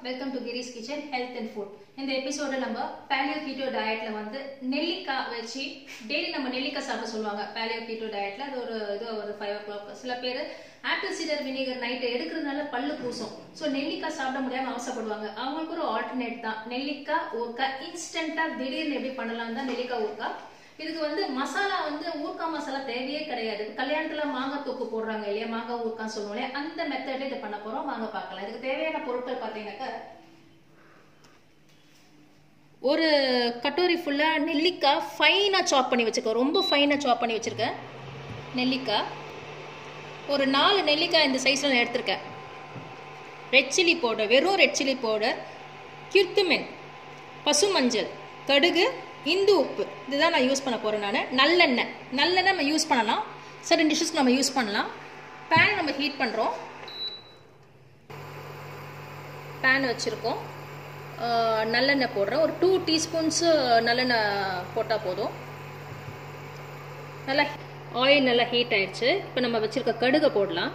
welcome to Chris kitchen health and food இந்த episode நம்ம paleo keto டயட்ல வந்து நெல்லிக்காய் வச்சு டெய்லி நம்ம நெல்லிக்காய் சாப்பிட சொல்லுவாங்க பேலியோ கீட்டோ டயட்ல அது ஒரு இது ஒரு ஃபைவ் ஓ கிளாக் சில பேர் ஆப்பிள் சீடர் வினிகர் நைட்டு எடுக்கிறதுனால பல்லு பூசும் ஸோ நெல்லிக்காய் சாப்பிட முடியாம அவசரப்படுவாங்க அவங்களுக்கு ஒரு ஆல்டர்னேட் தான் நெல்லிக்காய் ஊறுக்காய் இன்ஸ்டன்டா திடீர்னு எப்படி பண்ணலாம் தான் நெல்லிக்காய் ஊறுக்காய் இதுக்கு வந்து மசாலா வந்து ஊறுக்காய் மசாலா தேவையே கிடையாது கல்யாணத்துல மாங்காய் தொக்கு போடுறாங்க இல்லையா மாங்காய் ஊறுக்காய் சொல்லுவோம் இல்லையா அந்த மெத்தட்ல இதை பண்ண போறோம் வாங்க பார்க்கலாம் இதுக்கு தேவையான பொருட்கள் பார்த்தீங்கன்னாக்கா ஒரு கட்டோரி ஃபுல்லா நெல்லிக்காய் ஃபைனா சாப் பண்ணி வச்சிருக்கேன் ரொம்ப ஃபைனா சாப் பண்ணி வச்சிருக்கேன் நெல்லிக்காய் ஒரு நாலு நெல்லிக்காய் இந்த சைஸ்ல நான் எடுத்திருக்கேன் ரெட் சில்லி பவுடர் வெறும் ரெட் சில்லி பவுடர் கிர்த்துமென் பசு மஞ்சள் கடுகு இந்து உப்பு இதுதான் நான் யூஸ் பண்ண போகிறேன் நான் நல்லெண்ணெய் நல்லெண்ணெய் நம்ம யூஸ் பண்ணலாம் சர்டன் டிஷ்ஷஸ்க்கு நம்ம யூஸ் பண்ணலாம் பேன் நம்ம ஹீட் பண்ணுறோம் பேன் வச்சுருக்கோம் நல்லெண்ணெய் போடுறோம் ஒரு டூ டீஸ்பூன்ஸு நல்லெண்ணெய் போட்டால் போதும் நல்லா ஆயில் நல்லா ஹீட் ஆயிடுச்சு இப்போ நம்ம வச்சுருக்க கடுகை போடலாம்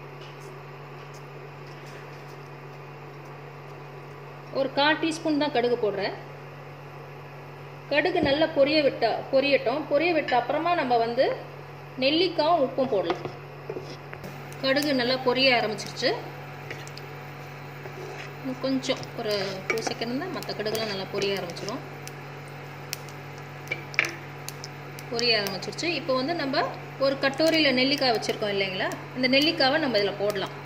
ஒரு கால் டீஸ்பூன் தான் கடுகு போடுறேன் கடுகு நல்லா பொரிய விட்டா பொரியட்டும் பொரிய விட்ட அப்புறமா நம்ம வந்து நெல்லிக்காயும் உப்பும் போடலாம் கடுகு நல்லா பொரிய ஆரம்பிச்சிருச்சு கொஞ்சம் ஒரு டூ செகண்ட் தான் மற்ற கடுகுலாம் நல்லா பொரிய ஆரம்பிச்சிடும் பொரிய ஆரம்பிச்சிருச்சு இப்போ வந்து நம்ம ஒரு கட்டோரியில் நெல்லிக்காய் வச்சுருக்கோம் இல்லைங்களா இந்த நெல்லிக்காவை நம்ம இதில் போடலாம்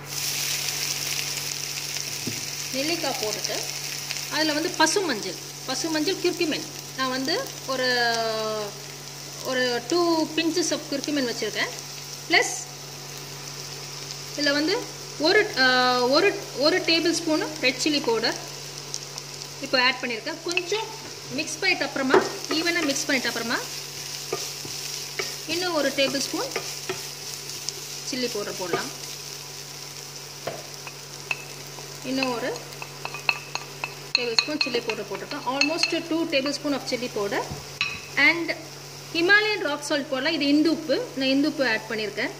நெல்லிக்காய் போட்டுட்டு அதில் வந்து பசு மஞ்சள் பசு மஞ்சள் கிர்கிமென் நான் வந்து ஒரு ஒரு டூ பிஞ்சஸ் ஆஃப் கிர்கிமென் வச்சுருக்கேன் ப்ளஸ் இதில் வந்து ஒரு ஒரு ஒரு tablespoon red chilli powder இப்போ ஆட் பண்ணியிருக்கேன் கொஞ்சம் மிக்ஸ் பண்ணிட்ட அப்புறமா ஈவனாக மிக்ஸ் பண்ணிட்ட அப்புறமா இன்னும் ஒரு டேபிள் ஸ்பூன் சில்லி பவுடர் போடலாம் இன்னும் ஒரு டேபிள் ஸ்பூன் சில்லி பவுடர் போட்டிருக்கேன் almost two tablespoon of chilli powder and Himalayan rock salt போடலாம் இது இந்து உப்பு நான் இந்து உப்பு ஆட் பண்ணியிருக்கேன்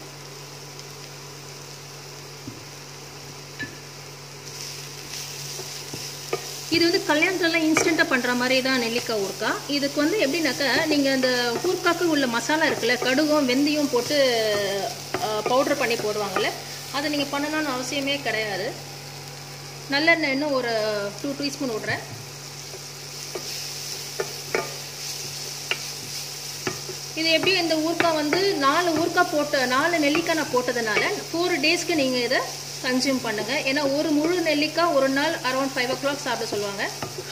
இது வந்து கல்யாணத்துலலாம் இன்ஸ்டண்ட்டாக பண்ணுற மாதிரி தான் நெல்லிக்காய் ஊறுக்கா இதுக்கு வந்து எப்படின்னாக்கா நீங்கள் அந்த ஊறுக்காக்கு உள்ள மசாலா இருக்குல்ல கடுகும் வெந்தயம் போட்டு பவுட்ரு பண்ணி போடுவாங்கள்ல அதை நீங்கள் பண்ணணும்னு அவசியமே கிடையாது நல்லெண்ணெய் இன்னும் ஒரு டூ டீஸ்பூன் விட்றேன் இது எப்படி இந்த ஊறுக்காய் வந்து நாலு ஊறுக்காய் போட்ட நாலு நெல்லிக்காய் நான் போட்டதுனால ஃபோர் டேஸ்க்கு நீங்கள் இதை கன்சியூம் பண்ணுங்கள் ஏன்னா ஒரு முழு நெல்லிக்காய் ஒரு நாள் அரௌண்ட் ஃபைவ் ஓ கிளாக் சாப்பிட சொல்லுவாங்க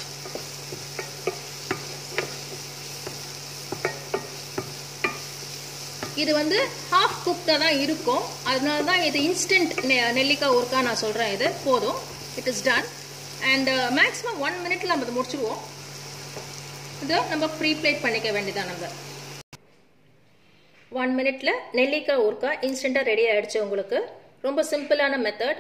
இது வந்து ஹாஃப் குக்டாக தான் இருக்கும் அதனால தான் இது இன்ஸ்டன்ட் நெல்லிக்காய் ஊறுக்காய் நான் சொல்கிறேன் இது போதும் it is done and maximum one மினிட்ல நம்ம அதை முடிச்சுடுவோம் இதை நம்ம ப்ரீ பிளேட் பண்ணிக்க வேண்டியதான் நம்ம ஒன் மினிட்ல நெல்லிக்காய் ஊறுக்காய் இன்ஸ்டண்ட்டாக ரெடி ஆகிடுச்சு உங்களுக்கு ரொம்ப சிம்பிளான மெத்தட்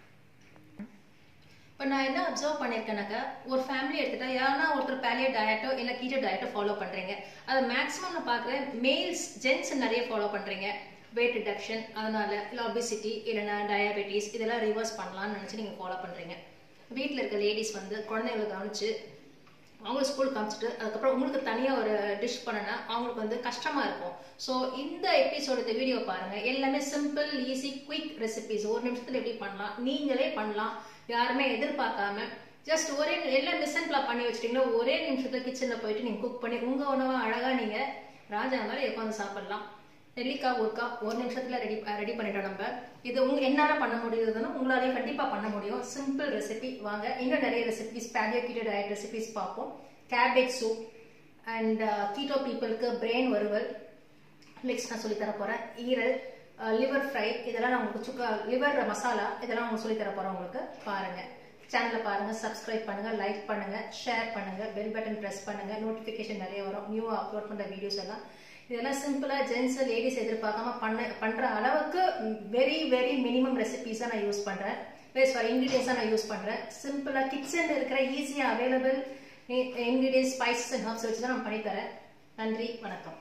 இப்போ நான் என்ன அப்சர்வ் பண்ணியிருக்கேனாக்கா ஒரு ஃபேமிலி எடுத்துட்டா யாருன்னா ஒருத்தர் பேலியோ டயட்டோ இல்லை கீட்டோ டயட்டோ ஃபாலோ பண்ணுறீங்க அது மேக்ஸிமம் நான் பார்க்குறேன் மேல்ஸ் ஜென்ஸ் நிறைய ஃபாலோ பண்ணுறீங்க வெயிட் ரிடக்ஷன் அதனால இல்லை ஒபிசிட்டி இல்லைனா டயபெட்டிஸ் இதெல்லாம் ரிவர்ஸ் பண்ணலாம்னு நினச்சி நீங்கள் ஃபாலோ பண்ணுறீங்க வீட்டில் இருக்க லேடிஸ் வந்து குழந்தைகளை கவனிச்சு அவங்க ஸ்கூலுக்கு காமிச்சிட்டு அதுக்கப்புறம் உங்களுக்கு தனியாக ஒரு டிஷ் பண்ணனா அவங்களுக்கு வந்து கஷ்டமாக இருக்கும் ஸோ இந்த எபிசோட இந்த வீடியோ பாருங்கள் எல்லாமே சிம்பிள் ஈஸி குயிக் ரெசிபிஸ் ஒரு நிமிஷத்தில் எப்படி பண்ணலாம் நீங்களே பண்ணலாம் யாருமே எதிர்பார்க்காம ஜஸ்ட் ஒரே எல்லாம் மிஷன்ல பண்ணி வச்சிட்டீங்களா ஒரே நிமிஷத்துல கிச்சன்ல போயிட்டு நீங்க குக் பண்ணி உங்க உணவை அழகா நீங்க ராஜா மாதிரி உட்காந்து சாப்பிடலாம் நெல்லிக்காய் ஊறுக்கா ஒரு நிமிஷத்துல ரெடி ரெடி பண்ணிட்டோம் நம்ம இது உங்க என்னால பண்ண முடியுதுன்னா உங்களாலேயும் கண்டிப்பா பண்ண முடியும் சிம்பிள் ரெசிபி வாங்க இன்னும் நிறைய recipes paleo keto diet recipes பார்ப்போம் கேபேஜ் சூப் அண்ட் கீட்டோ பீப்புளுக்கு பிரெயின் வறுவல் நெக்ஸ்ட் நான் சொல்லி தர போறேன் ஈரல் லிவர் ஃப்ரை இதெல்லாம் நான் உங்களுக்கு சுக்கா லிவர் மசாலா இதெல்லாம் உங்களுக்கு சொல்லி தர போறேன் உங்களுக்கு பாருங்க சேனலை பாருங்க சப்ஸ்கிரைப் பண்ணுங்க லைக் பண்ணுங்க ஷேர் பண்ணுங்க பெல் பட்டன் பிரஸ் பண்ணுங்க நோட்டிபிகேஷன் நிறைய வரும் நியூவா அப்லோட் பண்ற வீடியோஸ் எல்லாம் இதெல்லாம் சிம்பிளா ஜென்ஸ் லேடிஸ் எதிர்பார்க்காம பண்ண பண்ற அளவுக்கு வெரி வெரி மினிமம் ரெசிபிஸா நான் யூஸ் பண்றேன் சாரி இன்கிரீடியன்ஸா நான் யூஸ் பண்றேன் சிம்பிளா கிச்சன்ல இருக்கிற ஈஸியா available ingredients spices and herbs வச்சு தான் நான் பண்ணி தரேன் நன்றி வணக்கம்